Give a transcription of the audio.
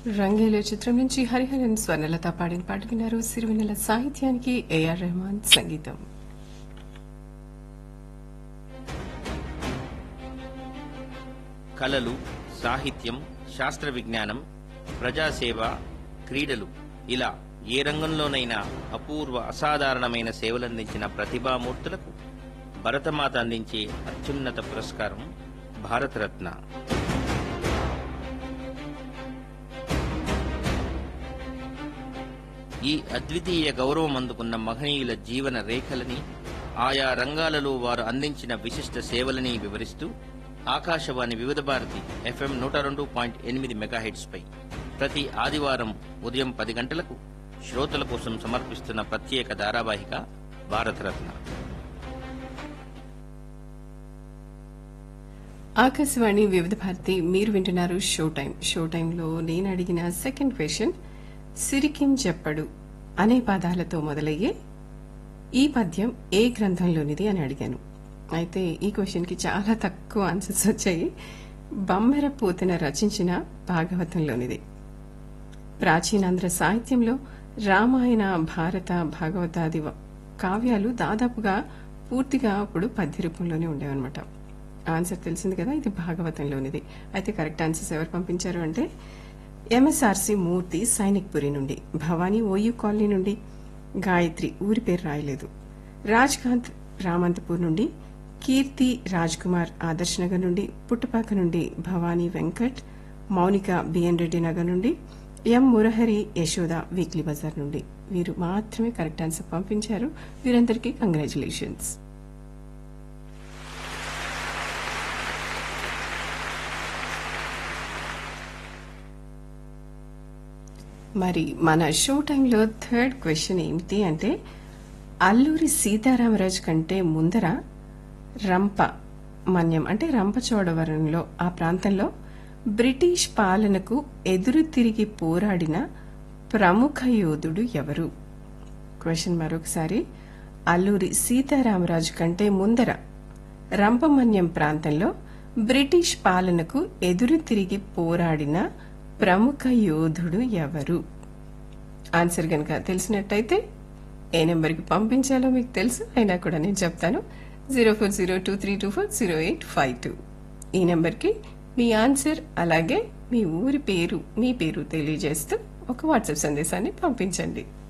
రంగేలో చిత్రం నుంచి హరిహరన్ స్వర్ణలత పాడిన పాట విన్నారు సిరివెన్నెల సాహిత్యానికి ఏఆర్ రెహమాన్ సంగీతం కళలు సాహిత్యం శాస్త్ర విజ్ఞానం ప్రజాసేవ క్రీడలు ఇలా ఏ రంగంలోనైనా అపూర్వ అసాధారణమైన సేవలందించిన ప్రతిభామూర్తులకు భరతమాత అందించే అత్యున్నత పురస్కారం భారతరత్న ఈ అద్వితీయ గౌరవం అందుకున్న మహనీయుల జీవన రేఖలని ఆయా రంగాలలో వారు అందించిన విశిష్ట సేవలని వివరిస్తూ ఆకాశవాణి వివిధ భారతి ఎఫ్ఎం నూట రెండు పాయింట్ ఎనిమిది మెగాహెట్స్ పై ప్రతి ఆదివారం ఉదయం పది గంటలకు శ్రోతల కోసం సమర్పిస్తున్న ప్రత్యేక ధారావాహిక భారతరత్న ఆకాశవాణి వివిధ భారతి మీరు వింటున్నారు షో టైం షో టైంలో నేను అడిగిన సెకండ్ క్వశ్చన్ సిరికిం చెప్పడు అనే పదాలతో మొదలయ్యే ఈ పద్యం ఏ గ్రంథంలోనిది అని అడిగాను అయితే ఈ క్వశ్చన్ కి చాలా తక్కువ ఆన్సర్స్ వచ్చాయి బమ్మెర పూతన రచించిన భాగవతంలోనిది ప్రాచీనాంధ్ర సాహిత్యంలో రామాయణ భారత భాగవతాది వ- కావ్యాలు దాదాపుగా పూర్తిగా అప్పుడు పద్య రూపంలోనే ఉండేవన్నమాట ఆన్సర్ తెలిసింది కదా ఇది భాగవతంలోనిది అయితే కరెక్ట్ ఆన్సర్స్ ఎవరు పంపించారు అంటే ఎంఎస్ఆర్సి మూర్తి సైనిక్పురి నుండి భవానీ ఓయూ కాలనీ నుండి గాయత్రి ఊరి పేరు రాయలేదు రాజ్కాంత్ రామంతపూర్ నుండి కీర్తి రాజ్ కుమార్ ఆదర్శ్ నగర్ నుండి పుట్టపాక నుండి భవానీ వెంకట్ మౌనిక బిఎన్ రెడ్డి నగర్ నుండి ఎం మురహరి యశోద వీక్లీ బజార్ నుండి వీరు మాత్రమే కరెక్ట్ ఆన్సర్ పంపించారు వీరందరికీ కంగ్రాచులేషన్స్ మరి మన షో టైంలో థర్డ్ క్వశ్చన్ ఏమిటి అంటే అల్లూరి సీతారామరాజు కంటే ముందర రంప మన్యం అంటే రంపచోడవరంలో ఆ ప్రాంతంలో బ్రిటిష్ పాలనకు ఎదురు తిరిగి పోరాడిన ప్రముఖ యోధుడు ఎవరు క్వశ్చన్ మరొకసారి అల్లూరి సీతారామరాజు కంటే ముందర రంపమన్యం ప్రాంతంలో బ్రిటిష్ పాలనకు ఎదురు తిరిగి పోరాడిన ప్రముఖ యోధుడు ఎవరు ఆన్సర్ గనక తెలిసినట్టయితే ఏ నెంబర్కి పంపించాలో మీకు తెలుసు అయినా కూడా నేను చెప్తాను zero four zero two three two four zero eight five two ఈ నెంబర్కి మీ ఆన్సర్ అలాగే మీ ఊరి పేరు మీ పేరు తెలియజేస్తూ ఒక వాట్సాప్ సందేశాన్ని పంపించండి